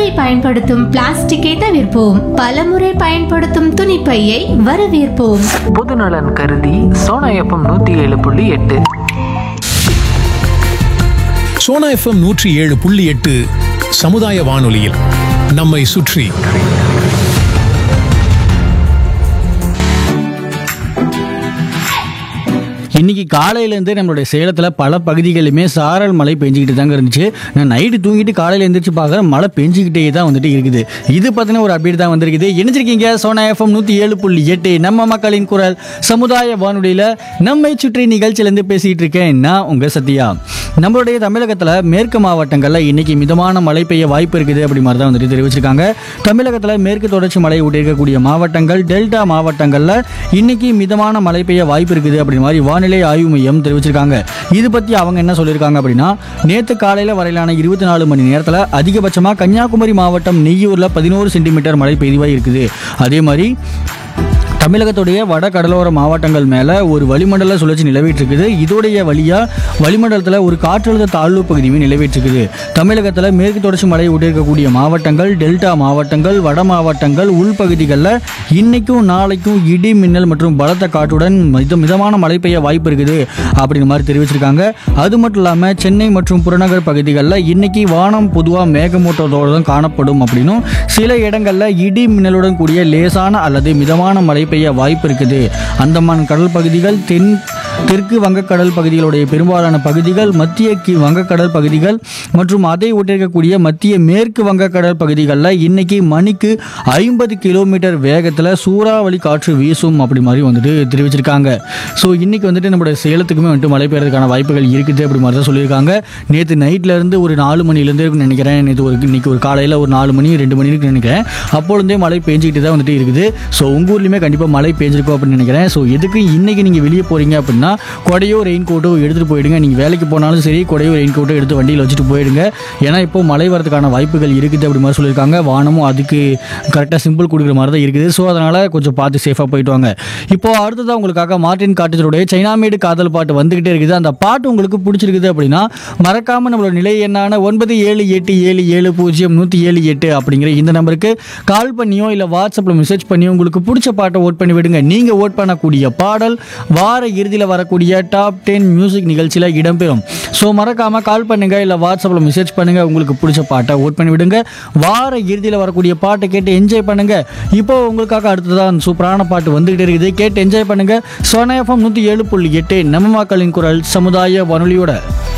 பயன்படுத்தும் பிளாஸ்டிக்கை தவிர்ப்போம் பலமுறை பயன்படுத்தும் துணிப்பையை வரவேற்போம் பொதுநலன் கருதி சோனா எஃப்எம் நூற்றி ஏழு புள்ளி எட்டு சோனா எஃப்எம் நூற்றி ஏழு புள்ளி எட்டு சமுதாய வானொலியில் நம்மை சுற்றி இன்னைக்கு காலையிலேருந்தே நம்மளுடைய சேலத்தில் பல பகுதிகளிலுமே சாரல் மழை பெஞ்சிக்கிட்டு தாங்க இருந்துச்சு நான் நைட்டு தூங்கிட்டு காலையில் எழுந்திரிச்சு பார்க்குறேன் மழை பெஞ்சிக்கிட்டே தான் வந்துட்டு இருக்குது இது பற்றின ஒரு அப்டேட் தான் வந்திருக்குது இணைஞ்சிருக்கீங்க சோனா எஃப்எம் நூற்றி ஏழு புள்ளி எட்டு நம்ம மக்களின் குரல் சமுதாய வானொலியில் நம்மை சுற்றி நிகழ்ச்சியிலேருந்து பேசிகிட்டு இருக்கேன் நான் உங்கள் சத்யா நம்மளுடைய தமிழகத்தில் மேற்கு மாவட்டங்களில் இன்னைக்கு மிதமான மழை பெய்ய வாய்ப்பு இருக்குது அப்படி மாதிரி தான் வந்துட்டு தெரிவிச்சிருக்காங்க தமிழகத்தில் மேற்கு தொடர்ச்சி மலை இருக்கக்கூடிய மாவட்டங்கள் டெல்டா மாவட்டங்களில் இன்னைக்கு மிதமான மழை பெய்ய வாய்ப்பு இருக்குது அப்படி மாதிரி வானிலை ஆய்வு மையம் தெரிவிச்சிருக்காங்க இது பற்றி அவங்க என்ன சொல்லியிருக்காங்க அப்படின்னா நேற்று காலையில் வரையிலான இருபத்தி நாலு மணி நேரத்தில் அதிகபட்சமாக கன்னியாகுமரி மாவட்டம் நெய்யூரில் பதினோரு சென்டிமீட்டர் மழை பெய்திவாக இருக்குது அதே மாதிரி தமிழகத்துடைய வட கடலோர மாவட்டங்கள் மேலே ஒரு வளிமண்டல சுழற்சி நிலவிட்டு இருக்குது இதோடைய வழியாக வளிமண்டலத்தில் ஒரு காற்றழுத்த தாழ்வு பகுதியுமே நிலவிட்டு இருக்குது தமிழகத்தில் மேற்கு தொடர்ச்சி மலை இருக்கக்கூடிய மாவட்டங்கள் டெல்டா மாவட்டங்கள் வட மாவட்டங்கள் உள்பகுதிகளில் இன்னைக்கும் நாளைக்கும் இடி மின்னல் மற்றும் பலத்த காற்றுடன் மித மிதமான மழை பெய்ய வாய்ப்பு இருக்குது அப்படிங்கிற மாதிரி தெரிவிச்சிருக்காங்க அது மட்டும் இல்லாமல் சென்னை மற்றும் புறநகர் பகுதிகளில் இன்னைக்கு வானம் பொதுவாக மேகமூட்டத்தோடு தான் காணப்படும் அப்படின்னும் சில இடங்களில் இடி மின்னலுடன் கூடிய லேசான அல்லது மிதமான மழை பெய்ய வாய்ப்பு இருக்குது அந்தமான் கடல் பகுதிகள் தென் தெற்கு வங்கக்கடல் பகுதிகளுடைய பெரும்பாலான பகுதிகள் மத்திய கி வங்கக்கடல் பகுதிகள் மற்றும் அதை ஒட்டிருக்கக்கூடிய மத்திய மேற்கு வங்கக்கடல் பகுதிகளில் இன்னைக்கு மணிக்கு ஐம்பது கிலோமீட்டர் வேகத்தில் சூறாவளி காற்று வீசும் அப்படி மாதிரி வந்துட்டு தெரிவிச்சிருக்காங்க ஸோ இன்னைக்கு வந்துட்டு நம்மளுடைய சேலத்துக்குமே வந்துட்டு மழை பெய்யறதுக்கான வாய்ப்புகள் இருக்குது அப்படி மாதிரி தான் சொல்லியிருக்காங்க நேற்று நைட்ல இருந்து ஒரு நாலு மணிலேருந்து இருக்குன்னு நினைக்கிறேன் நேற்று ஒரு இன்னைக்கு ஒரு காலையில் ஒரு நாலு மணி ரெண்டு மணி இருக்குன்னு நினைக்கிறேன் அப்பொழுதே மழை பெஞ்சிக்கிட்டு தான் வந்துட்டு இருக்குது ஸோ உங்கள் ஊர்லேயுமே கண்டிப்பாக மழை பெஞ்சிருக்கும் அப்படின்னு நினைக்கிறேன் ஸோ எதுக்கு இன்னைக்கு நீங்கள் வெளியே போகிறீங்க அப்படின்னா கொடையோ ரெயின் கோட்டோ எடுத்துகிட்டு போயிடுங்க நீங்கள் வேலைக்கு போனாலும் சரி கொடையோ ரெயின் கோட்டோ எடுத்து வண்டியில் வச்சுட்டு போயிடுங்க ஏன்னா இப்போ மழை வரதுக்கான வாய்ப்புகள் இருக்குது அப்படி மாதிரி சொல்லியிருக்காங்க வானமும் அதுக்கு கரெக்டாக சிம்பிள் கொடுக்குற மாதிரி தான் இருக்குது ஸோ அதனால் கொஞ்சம் பார்த்து சேஃபாக போயிட்டு வாங்க இப்போ அடுத்ததாக உங்களுக்காக மார்டின் காட்டேஜருடைய சைனாமேடு காதல் பாட்டு வந்துகிட்டே இருக்குது அந்த பாட்டு உங்களுக்கு பிடிச்சிருக்குது அப்படின்னா மறக்காம நம்மளோட நிலை எண்ணான ஒன்பது ஏழு எட்டு ஏழு ஏழு பூஜ்ஜியம் நூற்றி ஏழு எட்டு அப்படிங்கிற இந்த நம்பருக்கு கால் பண்ணியோ இல்லை வாட்ஸ்அப்பில் மெசேஜ் பண்ணியோ உங்களுக்கு பிடிச்ச பாட்டை ஓட் பண்ணி விடுங்க நீங்கள் ஓட் பண்ணக்கூடிய பாடல் வார இறுதியில் வரக்கூடிய டாப் டென் மியூசிக் நிகழ்ச்சியில் இடம்பெறும் ஸோ மறக்காம கால் பண்ணுங்க இல்லை வாட்ஸ்அப்பில் மெசேஜ் பண்ணுங்க உங்களுக்கு பிடிச்ச பாட்டை ஓட் பண்ணி விடுங்க வார இறுதியில் வரக்கூடிய பாட்டை கேட்டு என்ஜாய் பண்ணுங்க இப்போ உங்களுக்காக அடுத்ததான் சூப்பரான பாட்டு வந்துகிட்டே இருக்குது கேட்டு என்ஜாய் பண்ணுங்க சோனா எஃப்எம் நூற்றி ஏழு புள்ளி எட்டு நம்ம மக்களின் குரல் சமுதாய வானொலியோட